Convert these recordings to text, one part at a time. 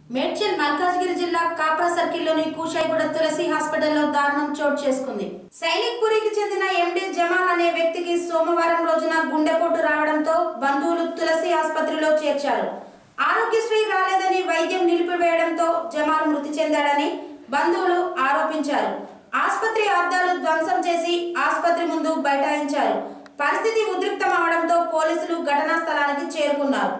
మేడ్చల్ మల్కాజ్గిరి జిల్లా కాప్రా సర్కిల్లోని కూషాయిగూడ తులసి హాస్పిటల్లో దారుణం చోటు చేసుకుంది సైనిక్ పురికి చెందిన ఎండి జమాల్ అనే వ్యక్తికి సోమవారం రోజున గుండెపోటు రావడంతో బంధువులు తులసి ఆసుపత్రిలో చేర్చారు ఆరోగ్యశ్రీ రాలేదని వైద్యం నిలిపివేయడంతో జమాల్ మృతి చెందాడని బంధువులు ఆరోపించారు ఆసుపత్రి అద్దాలు ధ్వంసం చేసి ఆసుపత్రి ముందు బైఠాయించారు పరిస్థితి ఉద్రిక్తం అవడంతో పోలీసులు ఘటనా స్థలానికి చేరుకున్నారు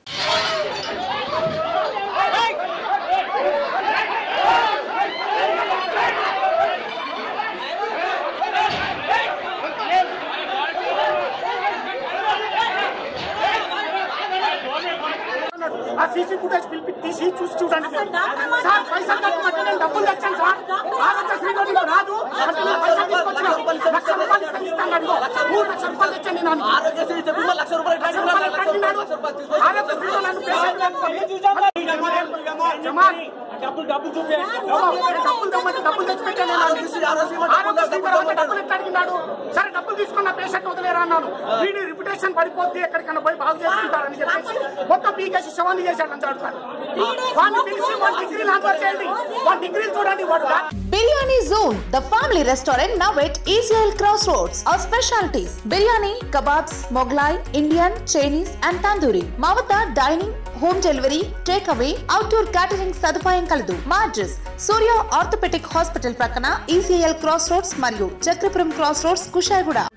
ఆ సీసీ ఫుటేజ్ పిలిపి తీసి చూసి చూడండి సార్ పైసలు కట్టమంటే నేను డబ్బులు తెచ్చాను సార్ ఆరోగ్యశ్రీలో నీకు రాదు అంటే నేను పైసలు తీసుకొచ్చిన లక్ష రూపాయలు ఇస్తాను ఇస్తాను అదిగో. మూడు లక్షల రూపాయలు తెచ్చాను నేను ఆరోగ్యశ్రీ చెప్పి లక్ష రూపాయలు లక్ష రూపాయలు కట్టినాడు ఆరోగ్యశ్రీలో నన్ను పేషెంట్ జమాల్ డబ్బులు డబ్బులు చూపే డబ్బులు తెమ్మంటే డబ్బులు తెచ్చి పెట్టాను నేను ఆరోగ్యశ్రీ ఆరోగ్యశ్రీ ఆరోగ్యశ్రీ తర్వాత డబ్బులు ఎట్లా అడిగినాడు సరే డబ్బులు తీసుకున్న పేషెంట్ వదిలేరా అన్నాను వీడి రిప్యుటేషన్ పడిపోద్ది ఎక్కడికైనా పోయి బాగు చేసుకుంటారని చెప్పేసి మొత్తం పీకేసి శవాన్ని చేశాడని అడుగుతాను వాడిని పిలిచి వాడి డిగ్రీలు ఆన్సర్ చేయండి వాడి డిగ్రీలు చూడండి వాడు Biryani Zone, the family restaurant now at Israel Crossroads. Our specialties biryani, kebabs, Moglai, Indian, Chinese, and tandoori. మా వద్ద dining home delivery take away outdoor catering సదుపాయం కలదు మా అడ్రస్ సూర్య ఆర్థోపెటిక్ హాస్పిటల్ ప్రక్కన ఈసీఎల్ క్రాస్ రోడ్స్ మరియు Chakrapuram cross roads Kushaiguda